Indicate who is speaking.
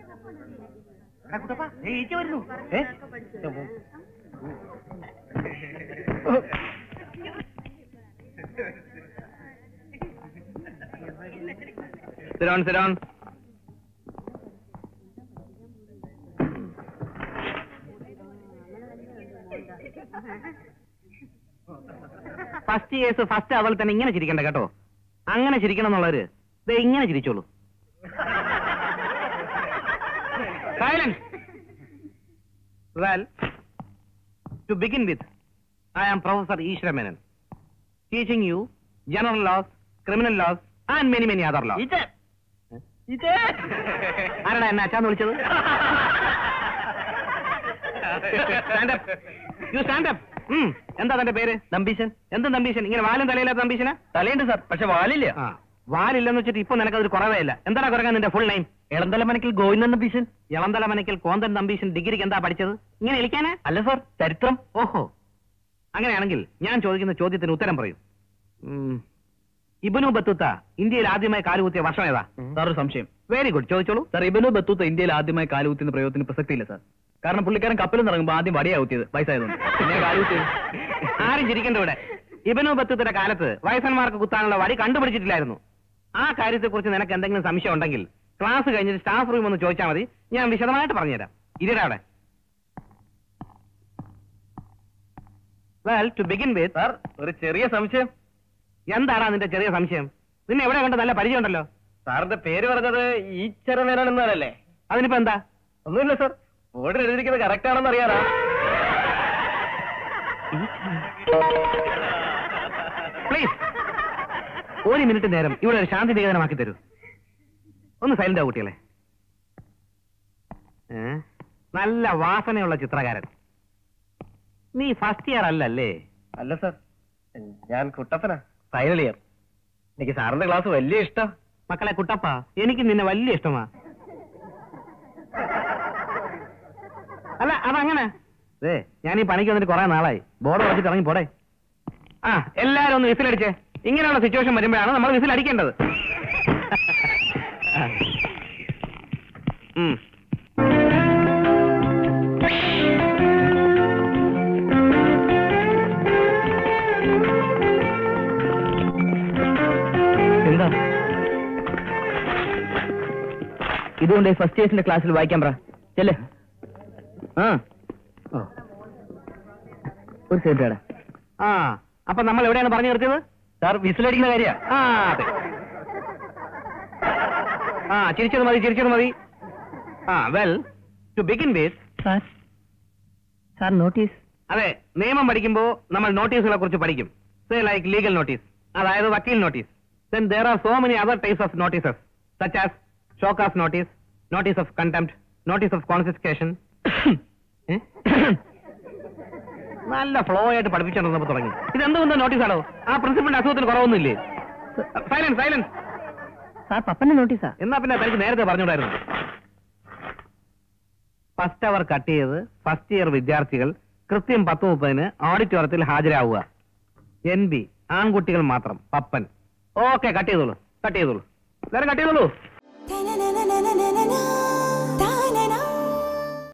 Speaker 1: എടാ കുട്ടപ്പാ, ദേ ഈച്ച വരുന്നു ഏ
Speaker 2: സിരോൺ സിരോൺ ഫസ്റ്റ് കേസ് ഫസ്റ്റ് അവൾ തന്നെ ഇങ്ങനെ ചിരിക്കണ്ട കേട്ടോ അങ്ങനെ ചിരിക്കണം എന്നുള്ളവര് ദേ ഇങ്ങനെ ചിരിച്ചോളൂ silence well to begin with I am professor Eeswara Menon teaching you general laws criminal laws and many many other laws ആരാടാ എന്നെ അച്ഛാന്ന് വിളിച്ചത് യു സ്റ്റാൻഡ് അപ്പ് എന്താ തന്റെ പേര് നമ്പീശൻ എന്ത് നമ്പീശൻ ഇങ്ങനെ വാലും തലയില്ലാത്ത നമ്പീശന
Speaker 1: തലയുണ്ട് സാർ പക്ഷെ വാലില്ല
Speaker 2: ആ വാലില്ലെന്ന് വെച്ചിട്ട് ഇപ്പൊ നിനക്കതൊരു കുറവേ ഇല്ല എന്താണ് കുറക്കാൻ നിന്റെ ഫുൾ നെയിം
Speaker 1: ഇളന്തല മനക്കിൽ ഗോവിന്ദൻ നമ്പീശൻ
Speaker 2: ഇളന്തല മനക്കിൽ കോന്തൻ നമ്പീശൻ ഡിഗ്രിക്ക് എന്താ പഠിച്ചത് ഇങ്ങനെ ഇളിക്കാനാ
Speaker 1: അല്ല സാർ ചരിത്രം
Speaker 2: ഓഹോ അങ്ങനെയാണെങ്കിൽ ഞാൻ ചോദിക്കുന്ന ചോദ്യത്തിന് ഉത്തരം പറയൂ ഉം. ഇബ്നു ബത്തുത്ത ഇന്ത്യയിൽ ആദ്യമായി കാലുകുത്തിയ വർഷം ഏതാ
Speaker 1: സാർ ഒരു സംശയം
Speaker 2: വെരി ഗുഡ് ചോദിച്ചോളൂ
Speaker 1: സാർ ഇബനു ബത്തൂത്ത ഇന്ത്യയിൽ ആദ്യമായി കാലുകുത്തുന്ന പ്രയോഗത്തിന് പ്രസക്തിയില്ല സാർ കാരണം പുള്ളിക്കാരൻ കപ്പലിൽ നിന്ന് ഇറങ്ങുമ്പോൾ ആദ്യം വടിയാ കുത്തിയത് വയസ്സായതുകൊണ്ട് പിന്നെ കാലുകുത്തിയത്
Speaker 2: ആരും ചിരിക്കേണ്ട ഇവിടെ ഇബനു ബത്തുത്തിന്റെ കാലത്ത് വയസ്സന്മാർക്ക് കുത്താനുള്ള വടി കണ്ടുപിടിച്ചിട്ടില്ലായിരുന്നു ആ കാര്യത്തെക്കുറിച്ച് നിനക്ക് എന്തെങ്കിലും സംശയം ഉണ്ടെങ്കിൽ ക്ലാസ് കഴിഞ്ഞിട്ട് സ്റ്റാഫ് റൂം ഒന്ന് ചോദിച്ചാൽ മതി ഞാൻ വിശദമായിട്ട് പറഞ്ഞുതരാം ഇരിടാ അവിടെ well to begin with
Speaker 1: sir ഒരു ചെറിയ സംശയം
Speaker 2: എന്താണ് നിന്റെ ചെറിയ സംശയം നിന്നെ എവിടെ കണ്ട് നല്ല പരിചയമുണ്ടല്ലോ
Speaker 1: സാറിന്റെ പേര് പറഞ്ഞത് ഈച്ചര മേനൻ എന്നാലല്ലേ
Speaker 2: അതിനിപ്പോ എന്താ
Speaker 1: ഒന്നുമില്ല സാർ ബോർഡിൽ എഴുതിയിരിക്കുന്നത് കറക്റ്റ് ആണെന്ന് അറിയാറാ
Speaker 2: പ്ലീസ് ഒരു മിനിറ്റ് നേരം ഇവിടെ ഒരു ശാന്തി നികേതനമാക്കി തരൂ ഒന്ന് സൈലന്റ് ആ കുട്ടികളെ ഏ? നല്ല വാസനയുള്ള ചിത്രകാരൻ നീ ഫസ്റ്റ് ഇയർ അല്ലല്ലേ
Speaker 1: അല്ല സാർ ഞാൻ കുട്ടപ്പനാ ഫൈനൽ ഇയർ എനിക്ക് സാറിന്റെ ക്ലാസ് വലിയ ഇഷ്ടം
Speaker 2: മക്കളെ കുട്ടപ്പ എനിക്ക് നിന്നെ വലിയ ഇഷ്ടമാ അല്ല അതങ്ങനെ ഏ ഞാൻ ഈ പണിക്ക് വന്നിട്ട് കുറെ നാളായി ബോർഡ് വെച്ചിട്ട് ഇറങ്ങി പോടെ ആ എല്ലാരും ഒന്ന് വിസിലടിച്ചേ ഇങ്ങനെയുള്ള സിറ്റുവേഷൻ വരുമ്പോഴാണ് നമ്മൾ വിസിലടിക്കേണ്ടത് ഉം.
Speaker 1: എന്താ ഇതുകൊണ്ട് ഫസ്റ്റ് ഇയേഴ്സിന്റെ ക്ലാസ്സിൽ വായിക്കാൻ പറ ചെല്ലേ ആ ഓ. ഒരു സെക്കൻഡ്
Speaker 2: ആ അപ്പൊ നമ്മൾ എവിടെയാണ് പറഞ്ഞു നിർത്തിയത്
Speaker 1: സാർ വിസിലടിക്കുന്ന കാര്യ
Speaker 2: ആ അതെ ആ ചിരിച്ചത് മതി ചിരിച്ചത് മതി ആ well to begin with
Speaker 1: sir sir notice
Speaker 2: അതെ നിയമം പഠിക്കുമ്പോൾ നമ്മൾ നോട്ടീസുകളെ കുറിച്ച് പഠിക്കും സേ ലൈക്ക് ലീഗൽ നോട്ടീസ് അതായത് വക്കീൽ notice then there are so many other types of notices such as show cause of notice notice of contempt notice of confiscation നല്ല flow ആയിട്ട് പഠിപ്പിച്ചോണ്ടിരുന്നപ്പോ തുടങ്ങി ഇതെന്തുകൊണ്ട് നോട്ടീസാണോ ആ പ്രിൻസിപ്പളിന്റെ അസുഖത്തിന് കുറവൊന്നുമില്ലേ സൈലൻസ് സൈലൻസ്
Speaker 1: സാർ പപ്പന്റെ നോട്ടീസാ
Speaker 2: എന്നാ പിന്നെ തനിക്ക് നേരത്തെ പറഞ്ഞുകൂടായിരുന്നു ഫസ്റ്റ് അവർ കട്ട് ചെയ്ത് ഫസ്റ്റ് ഇയർ വിദ്യാർത്ഥികൾ കൃത്യം പത്ത് മുപ്പതിന് ഓഡിറ്റോറിയത്തിൽ ഹാജരാവുക എൻ ബി ആൺകുട്ടികൾ മാത്രം പപ്പൻ ഓക്കെ കട്ട് ചെയ്തോളൂ കട്ട് ചെയ്തോളൂ എല്ലാവരും കട്ട് ചെയ്തോളൂ
Speaker 3: Ta-na-na,